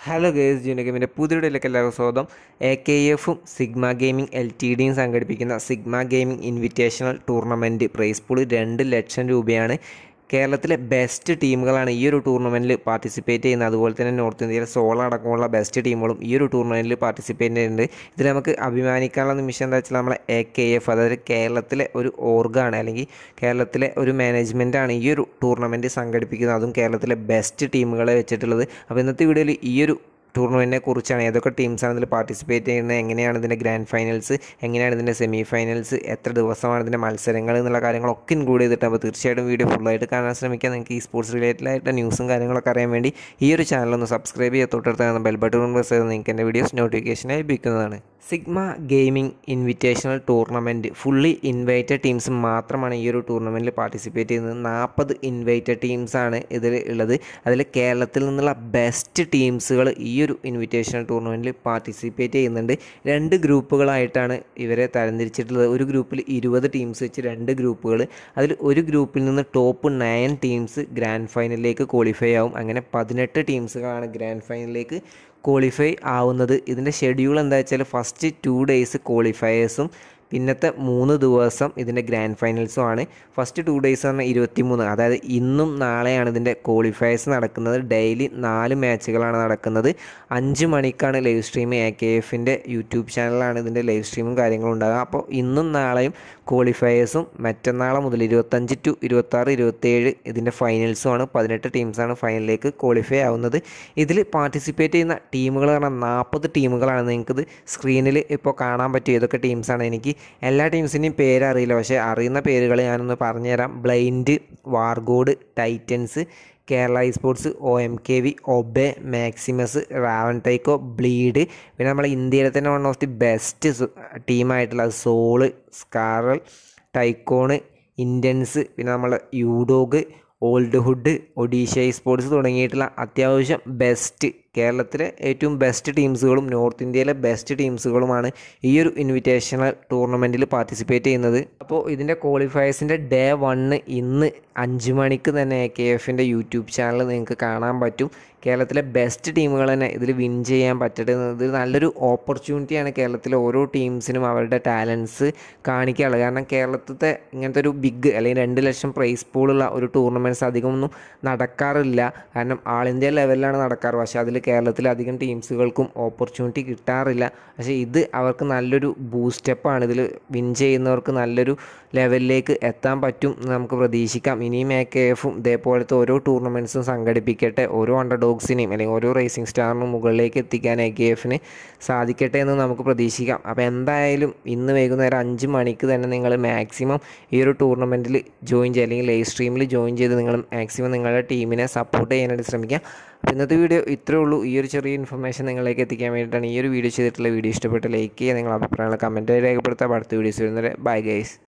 hello guys junior ഗെയിമിൻ്റെ പുതിയൊടിയിലേക്ക് എല്ലാവർക്കും സ്വാഗതം എ കെ എഫും സിഗ്മ ഗെയിമിംഗ് എൽ ടി ഡിയും സംഘടിപ്പിക്കുന്ന Sigma gaming invitational tournament prize pool രണ്ട് ലക്ഷം രൂപയാണ് കേരളത്തിലെ ബെസ്റ്റ് ടീമുകളാണ് ഈ ഒരു ടൂർണമെൻറ്റിൽ പാർട്ടിസിപ്പേറ്റ് ചെയ്യുന്നത് അതുപോലെ തന്നെ നോർത്ത് ഇന്ത്യയിലെ സോള അടക്കമുള്ള ബെസ്റ്റ് ടീമുകളും ഈ ഒരു ടൂർണമെൻറ്റിൽ പാർട്ടിസിപ്പേറ്റ് ചെയ്യുന്നുണ്ട് ഇതിൽ നമുക്ക് അഭിമാനിക്കാനുള്ള നിമിഷം എന്താ വെച്ചാൽ നമ്മളെ എ കെ എഫ് അതായത് കേരളത്തിലെ ഒരു ഓർഗാണ് അല്ലെങ്കിൽ കേരളത്തിലെ ഒരു മാനേജ്മെൻറ്റാണ് ഈ ഒരു ടൂർണമെൻറ്റ് സംഘടിപ്പിക്കുന്നത് അതും കേരളത്തിലെ ബെസ്റ്റ് ടീമുകളെ വെച്ചിട്ടുള്ളത് അപ്പോൾ ഇന്നത്തെ വീഡിയോയിൽ ഈ ഒരു ടൂർണമെൻറ്റിനെ കുറിച്ചാണ് ഏതൊക്കെ ടീംസാണ് ഇതിൽ പാർട്ടിസിപ്പേറ്റ് ചെയ്യുന്നത് എങ്ങനെയാണ് ഇതിൻ്റെ ഗ്രാൻഡ് ഫൈനൽസ് എങ്ങനെയാണ് ഇതിൻ്റെ സെമി ഫൈനൽസ് എത്ര ദിവസമാണ് ഇതിൻ്റെ മത്സരങ്ങൾ എന്നുള്ള കാര്യങ്ങളൊക്കെ ഇൻക്ലൂഡ് ചെയ്തിട്ട് അപ്പോൾ തീർച്ചയായിട്ടും വീഡിയോ ഫുള്ളായിട്ട് കാണാൻ ശ്രമിക്കുക നിങ്ങൾക്ക് ഈ സ്പോർട്സ് റിലേറ്റഡ് ആയിട്ട് ന്യൂസും കാര്യങ്ങളൊക്കെ അറിയാൻ വേണ്ടി ഈ ഒരു ചാനൽ ഒന്ന് സബ്സ്ക്രൈബ് ചെയ്ത് തൊട്ടടുത്ത് ബെൽ ബട്ടൺ പ്രസ് ചെയ്ത് നിങ്ങൾക്ക് എൻ്റെ വീഡിയോസ് നോട്ടിഫിക്കേഷനായി ലഭിക്കുന്നതാണ് Sigma gaming invitational tournament fully invited teams മാത്രമാണ് ഈ ഒരു ടൂർണമെൻറ്റിൽ പാർട്ടിസിപ്പേറ്റ് ചെയ്യുന്നത് നാൽപ്പത് ഇൻവൈറ്റഡ് ടീംസാണ് ഇതിൽ ഉള്ളത് അതിൽ കേരളത്തിൽ നിന്നുള്ള ബെസ്റ്റ് ടീംസുകൾ ഈ ഒരു ഇൻവിറ്റേഷണൽ ടൂർണമെൻറ്റിൽ പാർട്ടിസിപ്പേറ്റ് ചെയ്യുന്നുണ്ട് രണ്ട് ഗ്രൂപ്പുകളായിട്ടാണ് ഇവരെ തരംതിരിച്ചിട്ടുള്ളത് ഒരു ഗ്രൂപ്പിൽ ഇരുപത് ടീംസ് വെച്ച് രണ്ട് ഗ്രൂപ്പുകൾ അതിൽ ഒരു ഗ്രൂപ്പിൽ നിന്ന് ടോപ്പ് നയൻ ടീംസ് ഗ്രാൻഡ് ഫൈനലിലേക്ക് ക്വാളിഫൈ ആവും അങ്ങനെ പതിനെട്ട് ടീംസുകളാണ് ഗ്രാൻഡ് ഫൈനലിലേക്ക് ക്വാളിഫൈ ആവുന്നത് ഇതിൻ്റെ ഷെഡ്യൂൾ എന്താ വെച്ചാൽ ഫസ്റ്റ് ടു ഡേയ്സ് ക്വാളിഫയേഴ്സും പിന്നത്തെ മൂന്ന് ദിവസം ഇതിൻ്റെ ഗ്രാൻഡ് ഫൈനൽസും ആണ് ഫസ്റ്റ് ടു ഡേയ്സ് പറഞ്ഞാൽ ഇരുപത്തി മൂന്ന് അതായത് ഇന്നും നാളെയാണ് ഇതിൻ്റെ ക്വാളിഫയേഴ്സ് നടക്കുന്നത് ഡെയിലി നാല് മാച്ചുകളാണ് നടക്കുന്നത് അഞ്ച് മണിക്കാണ് ലൈവ് സ്ട്രീം എ കെ എഫിൻ്റെ യൂട്യൂബ് ചാനലാണ് ഇതിൻ്റെ ലൈവ് സ്ട്രീമും കാര്യങ്ങളും ഉണ്ടാകുക അപ്പോൾ ഇന്നും നാളെയും ക്വാളിഫയേഴ്സും മറ്റന്നാളെ മുതൽ ഇരുപത്തഞ്ച് ടു ഇരുപത്താറ് ഇരുപത്തേഴ് ഇതിൻ്റെ ഫൈനൽസുമാണ് പതിനെട്ട് ടീംസാണ് ഫൈനലിലേക്ക് ക്വാളിഫൈ ആവുന്നത് ഇതിൽ പാർട്ടിസിപ്പേറ്റ് ചെയ്യുന്ന ടീമുകൾ പറഞ്ഞാൽ നാൽപ്പത് ടീമുകളാണ് നിങ്ങൾക്കിത് സ്ക്രീനിൽ ഇപ്പോൾ കാണാൻ പറ്റും ഏതൊക്കെ ടീംസാണ് എനിക്ക് എല്ലാ ടീംസിൻ്റെയും പേര് അറിയില്ല പക്ഷേ അറിയുന്ന പേരുകൾ ഞാനൊന്ന് പറഞ്ഞുതരാം blind wargod titans Kerala sports O M K V ഒബെ മാക്സിമസ് റാവൻ ടൈക്കോ ബ്ലീഡ് പിന്നെ നമ്മളെ ഇന്ത്യയിലെ തന്നെ വൺ ഓഫ് ദി ബെസ്റ്റ് ടീമായിട്ടുള്ള സോള് സ്കാറൽ ടൈക്കോണ് ഇന്ത്യൻസ് പിന്നെ നമ്മളെ യൂഡോഗ് ഓൾഡ് ഹുഡ് ഒഡീഷ സ്പോർട്സ് തുടങ്ങിയിട്ടുള്ള അത്യാവശ്യം ബെസ്റ്റ് കേരളത്തിലെ ഏറ്റവും ബെസ്റ്റ് ടീംസുകളും നോർത്ത് ഇന്ത്യയിലെ ബെസ്റ്റ് ടീംസുകളുമാണ് ഈ ഒരു ഇൻവിറ്റേഷണൽ ടൂർണമെൻറ്റിൽ പാർട്ടിസിപ്പേറ്റ് ചെയ്യുന്നത് അപ്പോൾ ഇതിൻ്റെ ക്വാളിഫയേഴ്സിൻ്റെ ഡേ വണ്ണ് ഇന്ന് അഞ്ച് മണിക്ക് തന്നെ എ കെ എഫിൻ്റെ യൂട്യൂബ് ചാനൽ നിങ്ങൾക്ക് കാണാൻ പറ്റും കേരളത്തിലെ ബെസ്റ്റ് ടീമുകൾ തന്നെ ഇതിൽ വിൻ ചെയ്യാൻ പറ്റുന്നത് നല്ലൊരു ഓപ്പർച്യൂണിറ്റിയാണ് കേരളത്തിലെ ഓരോ ടീംസിനും അവരുടെ ടാലൻസ് കാണിക്കാനുള്ളത് കാരണം കേരളത്തിലത്തെ ഇങ്ങനത്തെ ഒരു ബിഗ് അല്ലെങ്കിൽ രണ്ട് ലക്ഷം പ്രൈസ് പൂളുള്ള ഒരു ടൂർണമെൻറ്റ്സ് അധികമൊന്നും നടക്കാറില്ല കാരണം ആൾ ഇന്ത്യ ലെവലിലാണ് നടക്കാറ് പക്ഷേ അതിൽ കേരളത്തിലെ അധികം ടീംസുകൾക്കും ഓപ്പർച്യൂണിറ്റി കിട്ടാറില്ല പക്ഷേ ഇത് അവർക്ക് നല്ലൊരു ബൂസ്റ്റപ്പാണ് ഇതിൽ വിൻ ചെയ്യുന്നവർക്ക് നല്ലൊരു ലെവലിലേക്ക് എത്താൻ പറ്റും എന്ന് നമുക്ക് പ്രതീക്ഷിക്കാം ഇനിയും എ കെ എഫും ഇതേപോലത്തെ ഓരോ ടൂർണമെൻറ്റ്സും സംഘടിപ്പിക്കട്ടെ ഓരോ അണ്ടർ ഡോഗ്സിനെയും അല്ലെങ്കിൽ ഓരോ റേസിംഗ് സ്റ്റാറിനും മുകളിലേക്ക് എത്തിക്കാൻ എ കെ എഫിന് സാധിക്കട്ടെ എന്ന് നമുക്ക് പ്രതീക്ഷിക്കാം അപ്പോൾ എന്തായാലും ഇന്ന് വൈകുന്നേരം അഞ്ച് മണിക്ക് തന്നെ നിങ്ങൾ മാക്സിമം ഈ ഒരു ടൂർണമെൻറ്റിൽ ജോയിൻ ചെയ്യുക അല്ലെങ്കിൽ ലൈവ് സ്ട്രീമിൽ ജോയിൻ ചെയ്ത് നിങ്ങൾ മാക്സിമം നിങ്ങളുടെ ടീമിനെ സപ്പോർട്ട് ചെയ്യാനായിട്ട് ശ്രമിക്കുക അപ്പോൾ ഇന്നത്തെ വീഡിയോ ഇത്രേ ഉള്ളൂ ഈ ഒരു ചെറിയ ഇൻഫർമേഷൻ നിങ്ങളിലേക്ക് എത്തിക്കാൻ വേണ്ടിയിട്ടാണ് ഈ ഒരു വീഡിയോ ചെയ്തിട്ടുള്ള വീഡിയോ ഇഷ്ടപ്പെട്ട് ലൈക്ക് ചെയ്യുക നിങ്ങളുടെ അഭിപ്രായങ്ങൾ കമൻറ്റായി രേഖപ്പെടുത്താം അടുത്ത വീഡിയോസ് വരുന്നത് ബൈ ഗൈസ്